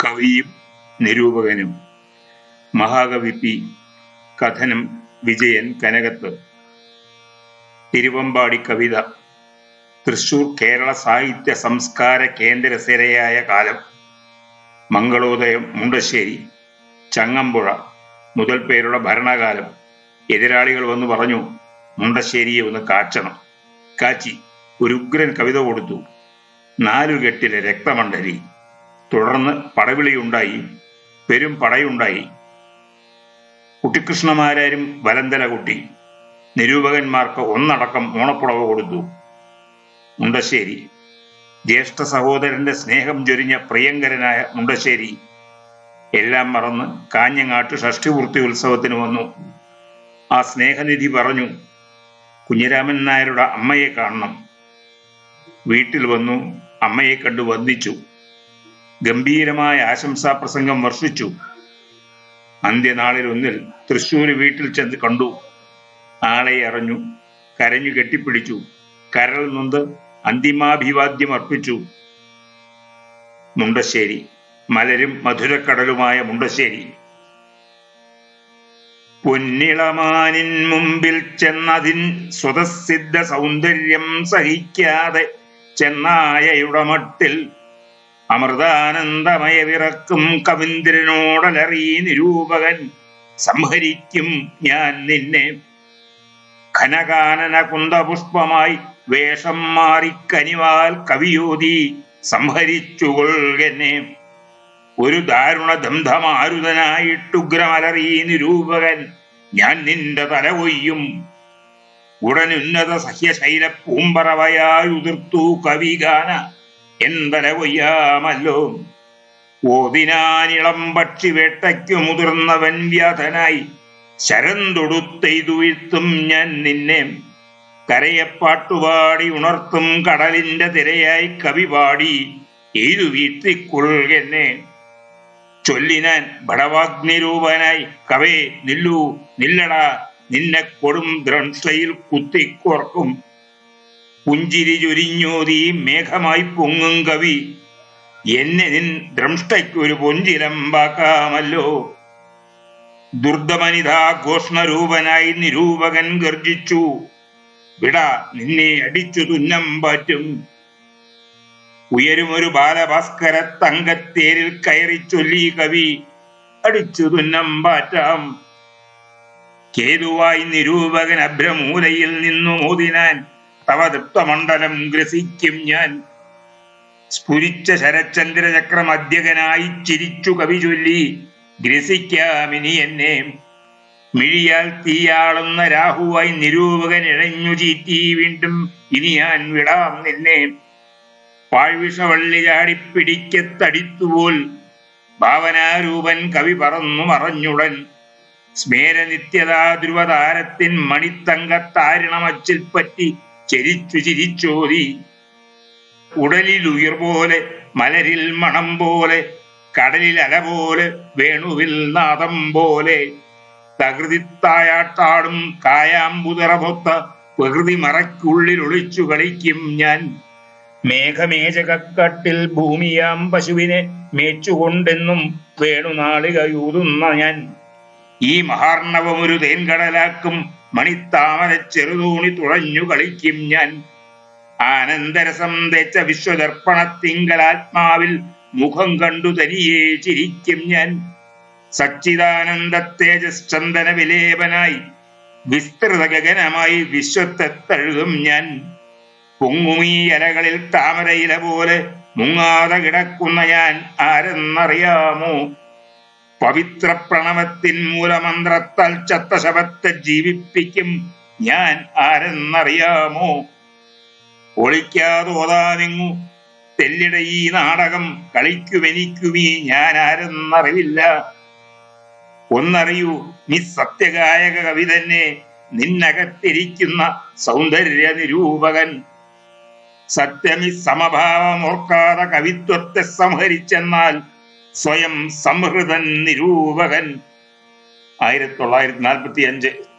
കവിയും നിരൂപകനും മഹാകവി പി കഥനം വിജയൻ കനകത്ത് തിരുവമ്പാടി കവിത തൃശൂർ കേരള സാഹിത്യ സംസ്കാര കേന്ദ്ര സിരയായ കാലം മംഗളോദയം മുണ്ടശ്ശേരി ചങ്ങമ്പുഴ മുതൽ പേരുടെ ഭരണകാലം എതിരാളികൾ വന്നു പറഞ്ഞു മുണ്ടശ്ശേരിയെ ഒന്ന് കാച്ചണം കാച്ചി ഒരു ഉഗ്രൻ കവിത കൊടുത്തു നാലുകെട്ടിലെ രക്തമണ്ഡലി തുടർന്ന് പടവിളിയുണ്ടായി പെരും പടയുണ്ടായി കുട്ടിക്കൃഷ്ണമാരാരും വലന്തല കുട്ടി നിരൂപകന്മാർക്ക് ഒന്നടക്കം ഓണപ്പുടവ കൊടുത്തു മുണ്ടശ്ശേരി ജ്യേഷ്ഠ സഹോദരന്റെ സ്നേഹം ചൊരിഞ്ഞ പ്രിയങ്കരനായ മുണ്ടശ്ശേരി എല്ലാം മറന്ന് കാഞ്ഞങ്ങാട്ട് ഷഷ്ടിപൂർത്തി ഉത്സവത്തിന് വന്നു ആ സ്നേഹനിധി പറഞ്ഞു കുഞ്ഞിരാമൻ നായരുടെ അമ്മയെ കാണണം വീട്ടിൽ വന്നു അമ്മയെ കണ്ടു വന്ദിച്ചു ഗംഭീരമായ ആശംസാ പ്രസംഗം വർഷിച്ചു അന്ത്യനാളിൽ ഒന്നിൽ തൃശ്ശൂർ വീട്ടിൽ ചെന്ന് കണ്ടു ആളെ അറിഞ്ഞു കരഞ്ഞു കെട്ടിപ്പിടിച്ചു കരൾ നൊന്ത് അന്തിമാഭിവാദ്യം അർപ്പിച്ചു മുണ്ടശ്ശേരി മലരും മധുരക്കടലുമായ മുണ്ടശ്ശേരി പൊന്നിളമാനിൻ മുമ്പിൽ ചെന്നതിൻ സ്വതസിദ്ധ സൗന്ദര്യം സഹിക്കാതെ ചെന്നായയുടെ മട്ടിൽ അമൃതാനന്ദമയ വിറക്കും കവീന്ദ്രനോടലറി നിരൂപകൻ സംഹരിക്കും ഞാൻ നിന്നെ ഘനകാനന കുന്തപുഷ്പമായി വേഷം മാറി കനിവാൽ കവിയോതി സംഹരിച്ചുകൊള്ളുകന്നെ ഒരു ദാരുണ ദന്ധമാരുതനായിട്ടുഗ്രമലറി നിരൂപകൻ ഞാൻ നിന്റെ തല കൊയ്യും ഉടനുന്നത സഹ്യശൈല പൂമ്പറവയായുതിർത്തു കവിഗാന എന്തല കൊയ്യാമല്ലോ ഓതിനാനിളം പക്ഷി വേട്ടയ്ക്കു മുതിർന്നവൻ വ്യാധനായി ശരം തൊടുത്തെയ്തു വീഴ്ത്തും ഞാൻ നിന്നെ കരയെ പാട്ടുപാടി ഉണർത്തും കടലിന്റെ തിരയായി കവി പാടി എയ്തു വീഴ്ത്തിക്കൊള്ളുകെന്നെ ചൊല്ലിനാൻ ഭടവാഗ്നിരൂപനായി കവേ നില്ലു നില്ലടാ നിന്നെ കൊടും ദ്രംഷ്ടയിൽ കുത്തിക്കോർക്കും പുഞ്ചിരി ചൊരിഞ്ഞോതി മേഘമായി പൊങ്ങും കവി എന്നെ നിൻ ദ്രംഷ്ടയ്ക്കൊരു പൊഞ്ചിലമ്പാക്കാമല്ലോ ദുർദമനിതാ ഘോഷണരൂപനായി നിരൂപകൻ ഗർജിച്ചു വിട നിന്നെ അടിച്ചു തുന്നം പാറ്റും ഉയരുമൊരു ബാലഭാസ്കര തങ്കത്തേരിൽ കയറി ചൊല്ലി കവി അടിച്ചു തുന്നം പാറ്റാം കേതുവായി നിരൂപകൻ അഭ്രമൂലയിൽ നിന്നു മോദിനാൻ തവ തൃപ്തമണ്ഡലം ഗ്രസിക്കും ഞാൻ സ്ഫുരിച്ച ശരചന്ദ്രചക്രം അധ്യകനായി ചിരിച്ചു കവി ചൊല്ലി ഗ്രസിക്കാമിനി എന്നെ മിഴിയാൽ തീയാളുന്ന രാഹുവായി നിരൂപകൻ ഇഴഞ്ഞു ചീറ്റി വീണ്ടും ഇനി ഞാൻ വിടാം നിന്നെ പാഴ്വിഷവള്ളി ചാടിപ്പിടിക്കത്തടിത്തുപോൽ ഭാവനാരൂപൻ കവി പറന്നു മറഞ്ഞുടൻ സ്മേരനിത്യതാ ധ്രുവതാരത്തിൻ മണിത്തങ്കത്താരിണമച്ചിൽ പറ്റി ചെരിച്ചു ചിരിച്ചോതി ഉടലിൽ ഉയർ പോലെ മലരിൽ മണം പോലെ കടലിൽ അല പോലെ വേണുവിൽ നാദം പോലെ തകൃതിത്തായാട്ടാടും കായാമ്പുതറപൊത്ത പ്രകൃതി മറയ്ക്കുള്ളിൽ ഒളിച്ചു കളിക്കും ഞാൻ മേഘമേചകക്കട്ടിൽ ഭൂമിയാം പശുവിനെ മേച്ചുകൊണ്ടെന്നും വേണുനാളികയൂതുന്ന ഞാൻ ഈ മഹാർണവമൊരു തേൻകടലാക്കും മണിത്താമര ചെറുതൂണി തുഴഞ്ഞു കളിക്കും ഞാൻ ആനന്ദരസം തേച്ച വിശ്വദർപ്പണത്തിങ്കലാത്മാവിൽ മുഖം കണ്ടു തനിയെ ചിരിക്കും ഞാൻ സച്ചിദാനന്ദ തേജസ് ചന്ദന വിലേപനായി വിസ്തൃത ഗഗനമായി വിശ്വത്തെ തഴുകും ഞാൻ പൊങ്ങുമീ അലകളിൽ താമരയില പോലെ മുങ്ങാതെ കിടക്കുന്ന ഞാൻ ആരെന്നറിയാമോ പവിത്ര പ്രണവത്തിൻ മൂലമന്ത്രത്താൽ ചത്ത ശവത്തെ ജീവിപ്പിക്കും ഞാൻ ആരെന്നറിയാമോ ഒളിക്കാതോതാനിങ്ങു തെല്ലിട ഈ നാടകം കളിക്കുമെനിക്കുമീ ഞാൻ ആരെന്നറിവില്ല ഒന്നറിയൂ മിസ് സത്യഗായക കവി തന്നെ നിന്നകത്തിരിക്കുന്ന സൗന്ദര്യ നിരൂപകൻ സത്യമി സമഭാവം ഓർക്കാതെ കവിത്വത്തെ സംഹരിച്ചെന്നാൽ സ്വയം സംഹൃതൻ നിരൂപകൻ ആയിരത്തി തൊള്ളായിരത്തി നാൽപ്പത്തി അഞ്ച്